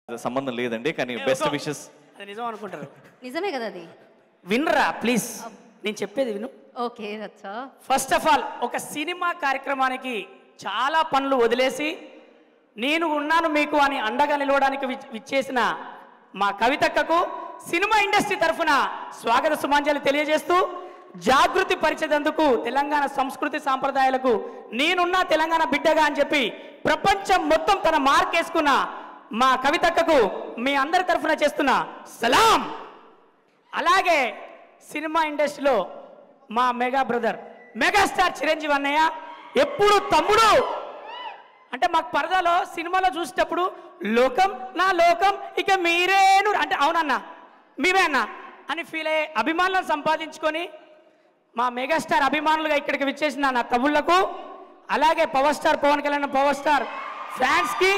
సంబంధం లేదండి కానీ బెస్ట్ విషెస్ అది నిజం అనుకుంటారు నిజమే కదా అది వినరా ప్లీజ్ నేను చెప్పేది విను ఓకే రచ్చా ఫస్ట్ ఆఫ్ ఆల్ ఒక సినిమా కార్యక్రమానికి చాలా పనులు వదిలేసి నేను ఉన్నాను మీకు అని అండగా నిలవడానికి విచ్- విచ్చేసిన మా కవితక్కకు సినిమా ఇండస్ట్రీ తరఫున స్వాగత సుమాంజలి తెలియజేస్తూ జాగృతి పరిచేందుకు తెలంగాణ సంస్కృతి సాంప్రదాయాలకు నేనున్నా తెలంగాణ బిడ్డగా అని చెప్పి ప్రపంచం మొత్తం తన మార్క్ వేసుకున్న మా కవితక్కకు మీ అందరి తరఫున చేస్తున్న సలాం అలాగే సినిమా ఇండస్ట్రీలో మా మెగా బ్రదర్ మెగాస్టార్ చిరంజీవి అన్నయ్య ఎప్పుడు తమ్ముడు అంటే మాకు పరదాలో సినిమాలో చూసేటప్పుడు లోకం నా లోకం ఇక మీరేను అంటే అవునన్నా మేమే అన్నా అని ఫీల్ అయ్యే అభిమానులను సంపాదించుకొని మా మెగాస్టార్ అభిమానులుగా ఇక్కడికి విచ్చేసిన నా తమ్ముళ్లకు అలాగే power star Pawan Kalyan power star ఫ్యాన్స్కి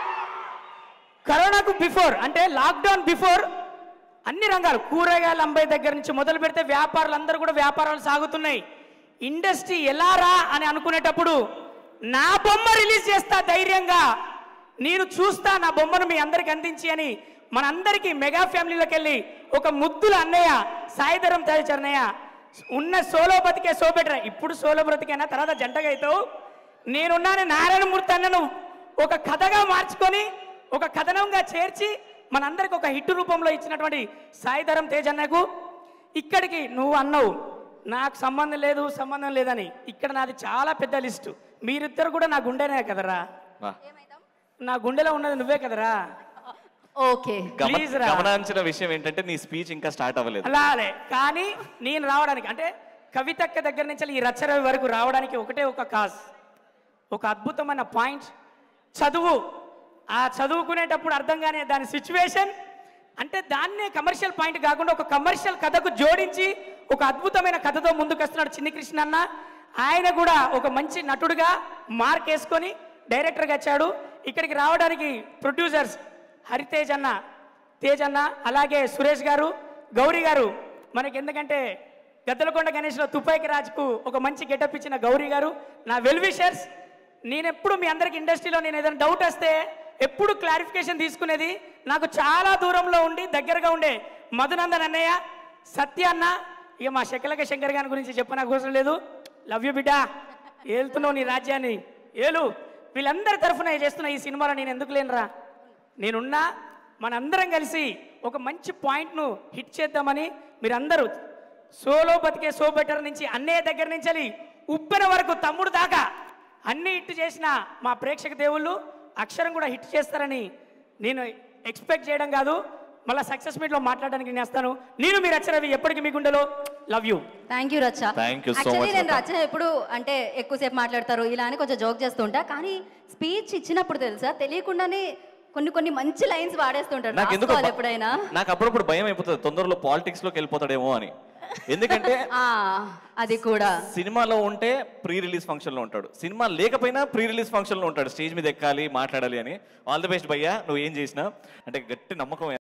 కరోనాకు బిఫోర్ అంటే లాక్డౌన్ బిఫోర్ అన్ని రంగాలు కూరగాయల అమ్మాయి దగ్గర నుంచి మొదలు పెడితే వ్యాపారులు అందరూ కూడా వ్యాపారాలు సాగుతున్నాయి ఇండస్ట్రీ ఎలా రా అని అనుకునేటప్పుడు నా బొమ్మ రిలీజ్ చేస్తా ధైర్యంగా నేను చూస్తా నా బొమ్మను మీ అందరికి అందించి అని మనందరికీ మెగా ఫ్యామిలీలోకి వెళ్ళి ఒక ముద్దుల అన్నయ్య సాయిధరం తయారు ఉన్న సోలో బతికే సో బెటర్ ఇప్పుడు సోలో బ్రతికైనా తర్వాత జంటగా అవుతావు నేనున్నాను నారాయణమూర్తి అన్నను ఒక కథగా మార్చుకొని ఒక కథనంగా చేర్చి మనందరికి ఒక హిట్ రూపంలో ఇచ్చినటువంటి సాయిధరం తేజ్ అన్నకు ఇక్కడికి నువ్వు అన్నావు నాకు సంబంధం లేదు సంబంధం లేదని ఇక్కడ నాది చాలా పెద్ద లిస్టు మీరిద్దరు కూడా నా గుండెనే కదరా వా. నా గుండెలో ఉన్నది నువ్వే కదరా ఓకే గమ- Please రా. గమనించిన విషయం ఏంటంటే నీ స్పీచ్ ఇంకా స్టార్ట్ అవ్వలేదు అలానే కానీ నేను రావడానికి అంటే కవితక్క దగ్గర నుంచి ఈ రచ్చరవి వరకు రావడానికి ఒకటే ఒక కాజ్ ఒక అద్భుతమైన పాయింట్ చదువు ఆ చదువుకునేటప్పుడు అర్థం కాని దాని సిచ్యువేషన్ అంటే దాన్నే కమర్షియల్ పాయింట్ కాకుండా ఒక కమర్షియల్ కథకు జోడించి ఒక అద్భుతమైన కథతో ముందుకు వస్తున్నాడు చిన్ని కృష్ణ అన్న ఆయన కూడా ఒక మంచి నటుడుగా మార్క్ వేసుకొని డైరెక్టర్గా వచ్చాడు ఇక్కడికి రావడానికి ప్రొడ్యూసర్స్ హరితేజ్ అన్న తేజ్ అన్న అలాగే సురేష్ గారు గౌరీ గారు మనకి ఎందుకంటే గద్దలకొండ గణేష్లో తుపాయికి రాజుకు ఒక మంచి గెటప్ ఇచ్చిన గౌరీ గారు నా వెల్ విషర్స్ నేను ఎప్పుడు మీ అందరికి ఇండస్ట్రీలో నేను ఏదైనా డౌట్ వస్తే ఎప్పుడు క్లారిఫికేషన్ తీసుకునేది నాకు చాలా దూరంలో ఉండి దగ్గరగా ఉండే మధునందన్ అన్నయ్య సత్య అన్న ఇక మా శకలక శంకర్ గారి గురించి చెప్పనకు అవసరం లేదు లవ్ యూ బిడ్డ ఏలుతున్నావు నీ రాజ్యాన్ని ఏలు వీళ్ళందరి తరఫున చేస్తున్న ఈ సినిమాలో నేను ఎందుకు లేనురా నేనున్నా మనందరం కలిసి ఒక మంచి పాయింట్ను హిట్ చేద్దామని మీరందరూ సోలో బతికే సో బెటర్ నుంచి అన్నయ్య దగ్గర నుంచి వెళ్ళి ఉప్పెన వరకు తమ్ముడు దాకా అన్ని హిట్ చేసిన మా ప్రేక్షక దేవుళ్ళు అక్షరం కూడా హిట్ చేస్తారని నేను ఎక్స్పెక్ట్ చేయడం కాదు మళ్ళీ సక్సెస్ మీట్లో మాట్లాడడానికి నేను వస్తాను నేను మీరు రవి ఎప్పటికీ మీ గుండెలో love you thank you Racha Thank you so Actually, much, నేను రచ్చ. రచ్చ ఎప్పుడు అంటే ఎక్కువసేపు మాట్లాడతారు ఇలా అని కొంచెం జోక్ చేస్తుంటా కానీ స్పీచ్ ఇచ్చినప్పుడు తెలుసా తెలియకుండానే కొన్ని కొన్ని మంచి లైన్స్ వాడేస్తుంటాడు నాకు ఎందుకు రాసుకోవాలి ఎప్పుడైనా నాకు అప్పుడప్పుడు భయం అయిపోతుంది తొందరలో పాలిటిక్స్ లోకి వెళ్ళిపోతాడేమో అని ఎందుకంటే ఆ, అది కూడా సినిమాలో ఉంటే ప్రీ రిలీజ్ ఫంక్షన్ లో ఉంటాడు సినిమా లేకపోయినా ప్రీ రిలీజ్ ఫంక్షన్ లో ఉంటాడు స్టేజ్ మీద ఎక్కాలి మాట్లాడాలి అని ఆల్ ది బెస్ట్ భయ్యా నువ్వు ఏం చేసినా అంటే గట్టి నమ్మకం